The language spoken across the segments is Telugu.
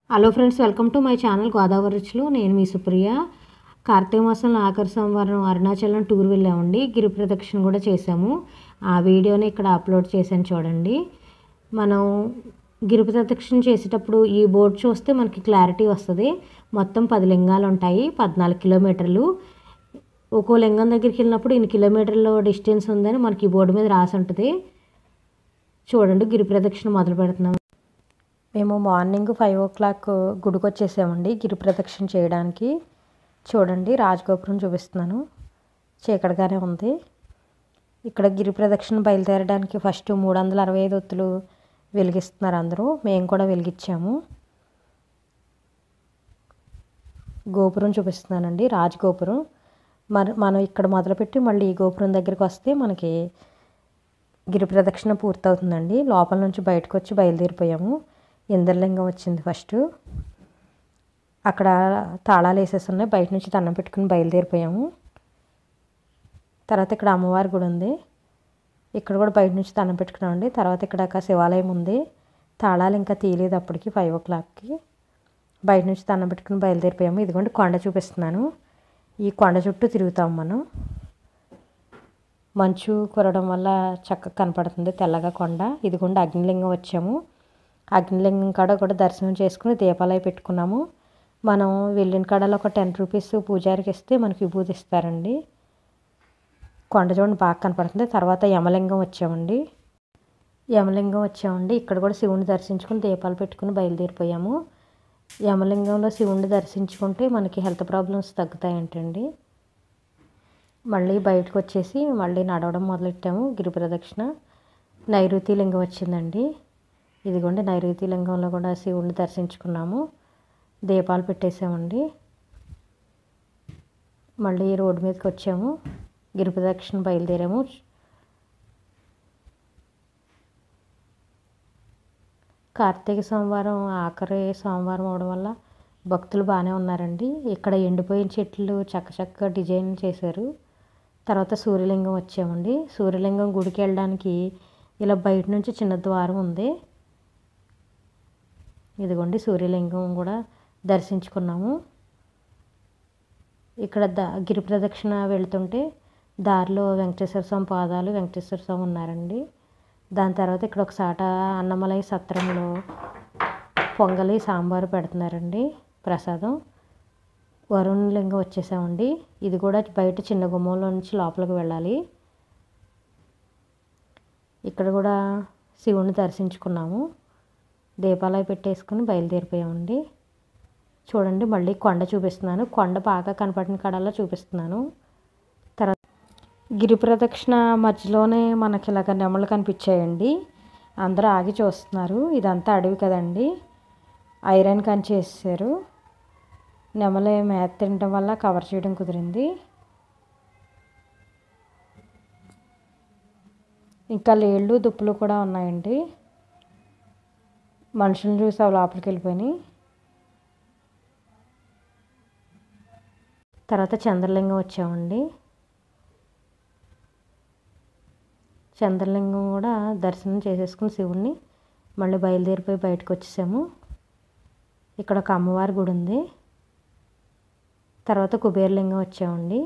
hello friends welcome to my channel Godavari Ruchulu నేను మీ సుప్రియ కార్తీక మాసంలో ఆఖరి సోమవారం అరుణాచలం టూర్ వెళ్ళామండి గిరి ప్రదక్షిణ కూడా చేసాము ఆ వీడియోని ఇక్కడ అప్లోడ్ చేశాను చూడండి మనం గిరి ప్రదక్షిణ చేసేటప్పుడు ఈ బోర్డు చూస్తే మనకి క్లారిటీ వస్తుంది మొత్తం పది లింగాలు ఉంటాయి పద్నాలుగు కిలోమీటర్లు ఒక్కో లింగం దగ్గరికి వెళ్ళినప్పుడు ఇన్ని కిలోమీటర్ల డిస్టెన్స్ ఉందని మనకి ఈ బోర్డు మీద రాసి ఉంటుంది చూడండి గిరి ప్రదక్షిణ మొదలు పెడుతున్నాం మేము మార్నింగ్ ఫైవ్ ఓ క్లాక్ గుడికి వచ్చేసామండి గిరి ప్రదక్షిణ చేయడానికి చూడండి రాజగోపురం చూపిస్తున్నాను చీకటిగానే ఉంది ఇక్కడ గిరి ప్రదక్షిణ బయలుదేరడానికి ఫస్ట్ మూడు వందల అరవై ఐదు ఒత్తులు వెలిగిస్తున్నారు అందరూ మేము కూడా వెలిగించాము గోపురం చూపిస్తున్నానండి రాజగోపురం మన మనం ఇక్కడ మొదలుపెట్టి మళ్ళీ ఈ గోపురం దగ్గరికి వస్తే మనకి గిరి ప్రదక్షిణ పూర్తవుతుందండి లోపల నుంచి బయటకు వచ్చి బయలుదేరిపోయాము ఇంద్రలింగం వచ్చింది ఫస్ట్ అక్కడ తాళాలు వేసేసి ఉన్నాయి బయట నుంచి దండం పెట్టుకుని బయలుదేరిపోయాము తర్వాత ఇక్కడ అమ్మవారి గుడి ఉంది ఇక్కడ కూడా బయట నుంచి దండం పెట్టుకున్నామండి తర్వాత ఇక్కడ ఒక శివాలయం ఉంది తాళాలు ఇంకా తీయలేదు అప్పటికి ఫైవ్ ఓ క్లాక్కి బయట నుంచి దండం పెట్టుకుని బయలుదేరిపోయాము ఇదిగోండి కొండ చూపిస్తున్నాను ఈ కొండ చుట్టూ తిరుగుతాం మనం మంచు కురవడం వల్ల చక్కగా కనపడుతుంది తెల్లగా కొండ ఇదిగోండి అగ్నిలింగం వచ్చాము అగ్నిలింగం కాడ కూడా దర్శనం చేసుకుని దీపాలవి పెట్టుకున్నాము మనం వెళ్ళిన కాడలో ఒక టెన్ రూపీస్ పూజారికి ఇస్తే మనకి విభూతి ఇస్తారండి కొండ చూడండి బాగా కనపడుతుంది తర్వాత యమలింగం వచ్చామండి యమలింగం వచ్చామండి ఇక్కడ కూడా శివుని దర్శించుకుని దీపాలు పెట్టుకుని బయలుదేరిపోయాము యమలింగంలో శివుణ్ణి దర్శించుకుంటే మనకి హెల్త్ ప్రాబ్లమ్స్ తగ్గుతాయంటండి మళ్ళీ బయటకు వచ్చేసి మళ్ళీ నడవడం మొదలెట్టాము గిరి ప్రదక్షిణ నైరుతి లింగం వచ్చిందండి ఇదిగోండి నైరుతి లింగంలో కూడా శివుణ్ణి దర్శించుకున్నాము దీపాలు పెట్టేసామండి మళ్ళీ రోడ్డు మీదకి వచ్చాము గిరి ప్రదక్షిణ బయలుదేరాము కార్తీక సోమవారం ఆఖరి సోమవారం అవడం వల్ల భక్తులు బాగానే ఉన్నారండి ఇక్కడ ఎండిపోయిన చెట్లు చక్క చక్కగా డిజైన్ చేశారు తర్వాత సూర్యలింగం వచ్చామండి సూర్యలింగం గుడికి వెళ్ళడానికి ఇలా బయట నుంచి చిన్న ద్వారం ఉంది ఇదిగోండి సూర్యలింగం కూడా దర్శించుకున్నాము ఇక్కడ ద గిరి ప్రదక్షిణ వెళ్తుంటే దారిలో వెంకటేశ్వర స్వామి పాదాలు వెంకటేశ్వర స్వామి ఉన్నారండి దాని తర్వాత ఇక్కడ ఒక సాట అన్నమలై సత్రంలో పొంగలి సాంబారు పెడుతున్నారండి ప్రసాదం వరుణ్ లింగం వచ్చేసామండి ఇది కూడా బయట చిన్న గుమ్మంలో నుంచి లోపలికి వెళ్ళాలి ఇక్కడ కూడా శివుని దర్శించుకున్నాము దీపాలవి పెట్టేసుకుని బయలుదేరిపోయామండి చూడండి మళ్ళీ కొండ చూపిస్తున్నాను కొండ బాగా కనపడిన కడల్లో చూపిస్తున్నాను తర్వాత గిరి ప్రదక్షిణ మధ్యలోనే మనకి ఇలాగ నెమలు కనిపించాయండి అందరూ ఆగి చూస్తున్నారు ఇదంతా అడవి కదండి ఐరన్ కని చేసారు నెమలి మేత తినడం వల్ల కవర్ చేయడం కుదిరింది ఇంకా లేళ్ళు దుప్పులు కూడా ఉన్నాయండి మనుషులను చూసి అవి లోపలికి వెళ్ళిపోయినాయి తర్వాత చంద్రలింగం వచ్చామండి చంద్రలింగం కూడా దర్శనం చేసేసుకుని శివుణ్ణి మళ్ళీ బయలుదేరిపోయి బయటకు వచ్చేసాము ఇక్కడ ఒక అమ్మవారి గుడి ఉంది తర్వాత కుబేరలింగం వచ్చామండి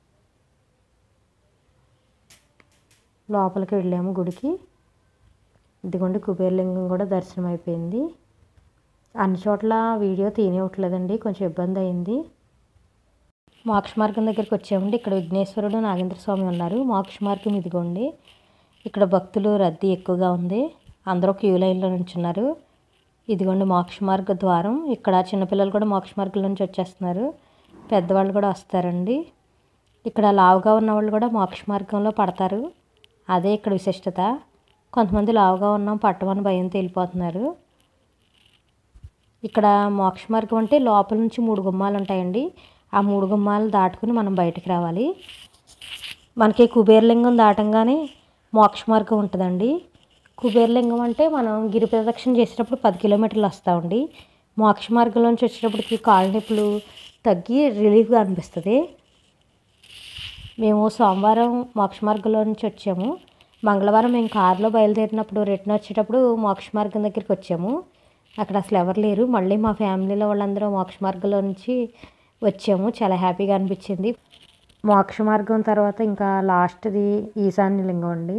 లోపలికి వెళ్ళాము గుడికి ఇదిగోండి కుబేరలింగం కూడా దర్శనం అయిపోయింది అన్ని చోట్ల వీడియో తీనివ్వట్లేదండి కొంచెం ఇబ్బంది అయింది మోక్ష మార్గం దగ్గరికి వచ్చామండి ఇక్కడ విఘ్నేశ్వరుడు నాగేంద్ర స్వామి ఉన్నారు మోక్ష మార్గం ఇదిగోండి ఇక్కడ భక్తులు రద్దీ ఎక్కువగా ఉంది అందరూ క్యూ లైన్లో నుంచున్నారు ఇదిగోండి మోక్ష మార్గ ద్వారం ఇక్కడ చిన్నపిల్లలు కూడా మోక్ష మార్గం నుంచి వచ్చేస్తున్నారు పెద్దవాళ్ళు కూడా వస్తారండి ఇక్కడ లావుగా ఉన్న వాళ్ళు కూడా మోక్ష మార్గంలో పడతారు అదే ఇక్కడ విశిష్టత కొంతమంది లావుగా ఉన్నాం పట్టమని భయంతో వెళ్ళిపోతున్నారు ఇక్కడ మోక్ష మార్గం అంటే లోపల నుంచి మూడు గుమ్మాలు ఉంటాయండి ఆ మూడు గుమ్మాలు దాటుకుని మనం బయటికి రావాలి మనకి కుబేరలింగం దాటంగానే మోక్ష మార్గం ఉంటుందండి కుబేరలింగం అంటే మనం గిరి ప్రదక్షిణ చేసేటప్పుడు పది కిలోమీటర్లు వస్తామండి మోక్ష మార్గంలోంచి వచ్చేటప్పటికి కాళ్ళ నొప్పులు తగ్గి రిలీఫ్గా అనిపిస్తుంది మేము సోమవారం మోక్ష మార్గంలో నుంచి వచ్చాము మంగళవారం మేము కారులో బయలుదేరినప్పుడు రిటర్న్ వచ్చేటప్పుడు మోక్ష మార్గం దగ్గరికి వచ్చాము అక్కడ అసలు ఎవరు లేరు మళ్ళీ మా ఫ్యామిలీలో వాళ్ళందరూ మోక్ష మార్గంలో నుంచి వచ్చాము చాలా హ్యాపీగా అనిపించింది మోక్ష మార్గం తర్వాత ఇంకా లాస్ట్ది ఈశాన్యలింగం అండి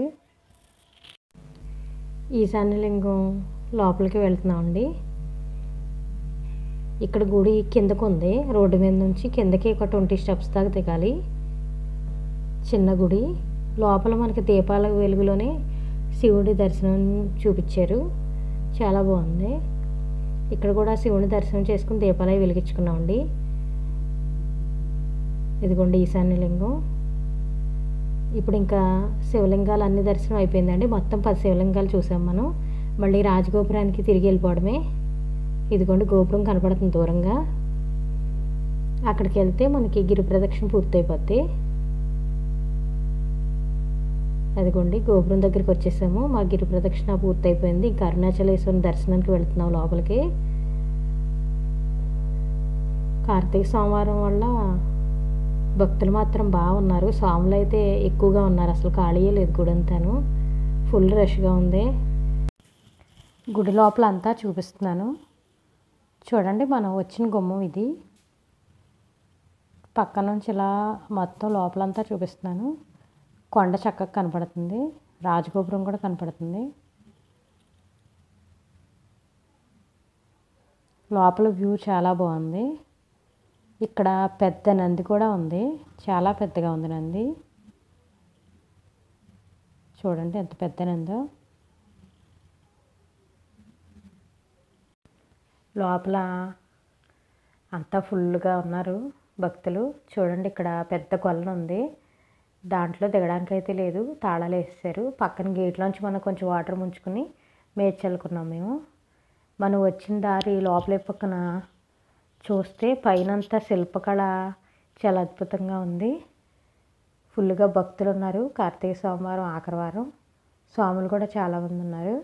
ఈశాన్యలింగం లోపలికి వెళ్తున్నామండి ఇక్కడ గుడి కిందకు ఉంది రోడ్డు మీద నుంచి కిందకి ఒక ట్వంటీ స్టెప్స్ దాకా దిగాలి చిన్న గుడి లోపల మనకి దీపాల వెలుగులోనే శివుడి దర్శనం చూపించారు చాలా బాగుంది ఇక్కడ కూడా శివుని దర్శనం చేసుకుని దీపాలవి వెలిగించుకున్నామండి ఇదిగోండి ఈశాన్యలింగం ఇప్పుడు ఇంకా శివలింగాలు అన్ని దర్శనం అయిపోయిందండి మొత్తం పది శివలింగాలు చూసాం మనం మళ్ళీ రాజగోపురానికి తిరిగి వెళ్ళిపోవడమే ఇదిగోండి గోపురం కనపడుతుంది దూరంగా అక్కడికి వెళ్తే మనకి గిరి ప్రదక్షిణ పూర్తయిపోద్ది అదిగోండి గోపురం దగ్గరికి వచ్చేసాము మా గిరి ప్రదక్షిణ పూర్తయిపోయింది ఇంకా అరుణాచలేశ్వరం దర్శనానికి వెళ్తున్నాం లోపలికి కార్తీక సోమవారం వల్ల భక్తులు మాత్రం బాగా ఉన్నారు స్వాములు అయితే ఎక్కువగా ఉన్నారు అసలు ఖాళీయే లేదు గుడి అంతాను ఫుల్ రష్గా ఉంది గుడి లోపల అంతా చూపిస్తున్నాను చూడండి మనం వచ్చిన గుమ్మం ఇది పక్క నుంచి ఇలా మొత్తం లోపలంతా చూపిస్తున్నాను కొండ చక్కగా కనపడుతుంది రాజగోపురం కూడా కనపడుతుంది లోపల వ్యూ చాలా బాగుంది ఇక్కడ పెద్ద నంది కూడా ఉంది చాలా పెద్దగా ఉంది నంది చూడండి ఎంత పెద్ద నందో లోపల అంతా ఫుల్గా ఉన్నారు భక్తులు చూడండి ఇక్కడ పెద్ద కొలను ఉంది దాంట్లో దిగడానికి అయితే లేదు తాళాలు వేసేసారు పక్కన గేట్లోంచి మనం కొంచెం వాటర్ ముంచుకుని మేడ్చల్లుకున్నాం మేము మనం వచ్చిన దారి లోపల పక్కన చూస్తే పైనంతా శిల్పకళ చాలా అద్భుతంగా ఉంది ఫుల్గా భక్తులు ఉన్నారు కార్తీక సోమవారం ఆఖరి వారం స్వాములు కూడా చాలామంది ఉన్నారు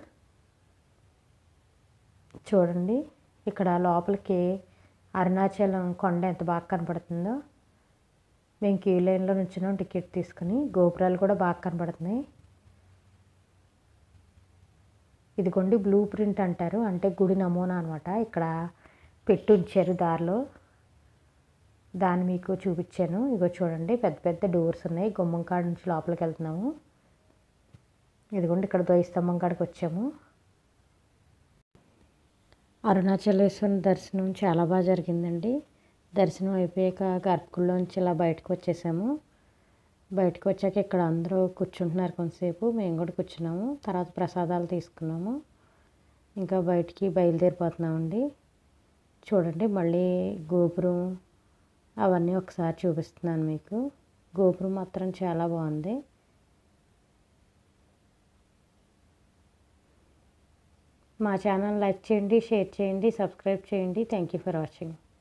చూడండి ఇక్కడ లోపలికి అరుణాచలం కొండ ఎంత బాగా కనపడుతుందో మేము క్యూ లైన్లో నుంచున్నాం టికెట్ తీసుకుని గోపురాలు కూడా బాగా కనపడుతున్నాయి ఇదిగోండి బ్లూ ప్రింట్ అంటారు అంటే గుడి నమూనా అనమాట ఇక్కడ పెట్టి ఉంచారు దారిలో దాన్ని మీకు చూపించాను ఇగో చూడండి పెద్ద పెద్ద డోర్స్ ఉన్నాయి గుమ్మం కాడ నుంచి లోపలికి వెళ్తున్నాము ఇదిగోండి ఇక్కడ ద్వైస్తంభం కాడికి వచ్చాము అరుణాచలేశ్వరం దర్శనం చాలా బాగా జరిగిందండి దర్శనం అయిపోయాక గర్భగుడిలోంచి ఇలా బయటకు వచ్చేసాము బయటకు వచ్చాక ఇక్కడ అందరూ కూర్చుంటున్నారు కొంతసేపు మేము కూడా కూర్చున్నాము తర్వాత ప్రసాదాలు తీసుకున్నాము ఇంకా బయటికి బయలుదేరిపోతున్నామండి చూడండి మళ్ళీ గోపురం అవన్నీ ఒకసారి చూపిస్తున్నాను మీకు గోపురం మాత్రం చాలా బాగుంది మా ఛానల్ లైక్ చేయండి షేర్ చేయండి సబ్స్క్రైబ్ చేయండి థ్యాంక్ యూ ఫర్ వాచింగ్